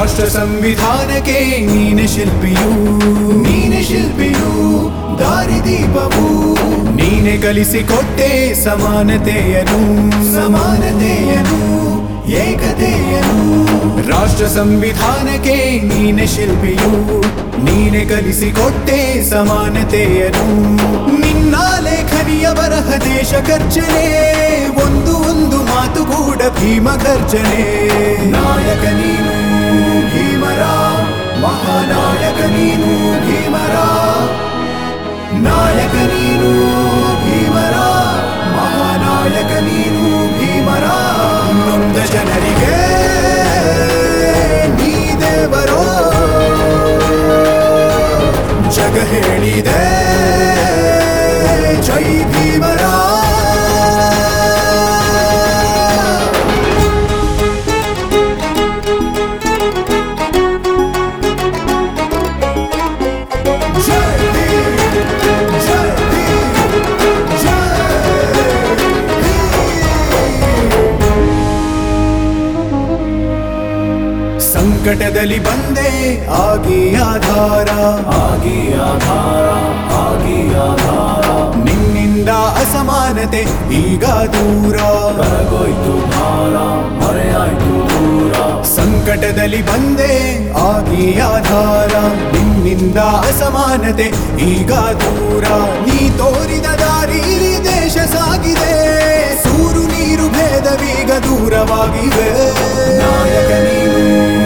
ರಾಷ್ಟ್ರ ಸಂವಿಧಾನಕ್ಕೆ ನೀನೆ ಶಿಲ್ಪಿಯು ನೀನೆ ಶಿಲ್ಪಿಯು ದಾರಿದೀಪವು ನೀನೆ ಕಲಿಸಿಕೊಟ್ಟೆ ಸಮಾನತೆಯನು ಸಮಾನತೆಯನು ಏಕತೆಯನು ರಾಷ್ಟ್ರ ಸಂವಿಧಾನಕ್ಕೆ ನೀನೆ ಶಿಲ್ಪಿಯು ನೀನೆ ಕಲಿಸಿಕೊಟ್ಟೆ ಸಮಾನತೆಯನು ನಿನ್ನ ಲೇಖನಿಯ ಬರಹ ದೇಶ ಖರ್ಚನೆ ಒಂದು ಒಂದು ಮಾತು ಕೂಡ ಭೀಮ ಗರ್ಜನೆ ನಾಯಕ ನೀನು ಭೀಮರ ಮಹಾನಾಯಕ ನೀನು ಭೀಮರ ನಾಯಕ ನೀನು ಭೀಮರ ಮಹಾನಾಯಕ ನೀನು ಭೀಮರ ನೊಂದ ಜನರಿಗೆ ನೀ ದೇವರೋ ಜಗ ಹೇಳಿದೆ ಜೈ ಭೀಮರ ಜೈ ಭೀಮ್, ಜೈ ಭೀಮ್, ಜೈ ಸಂಕಟದಲ್ಲಿ ಬಂದೆ ಆಗಿ ಆಧಾರ ಆಗಿ ಆಧಾರ ಆಗಿ ಆಧಾರ ನಿನ್ನಿಂದ ಅಸಮಾನತೆ ಈಗ ದೂರ ಕರಗೋಯ್ತು ಭಾರ ಮರೆಯಾಯ್ತು ದೂರ ಸಂಕಟದಲ್ಲಿ ಬಂದೆ ಆಗಿ ಆಧಾರ ನಿನ್ನಿಂದ ಅಸಮಾನತೆ ಈಗ ದೂರ ನೀ ತೋರಿದ ದಾರಿಲಿ ದೇಶ ಸಾಗಿದೆ ಸೂರು ನೀರು ಭೇದವೀಗ ದೂರವಾಗಿವೆ ನಾಯಕ ನೀನು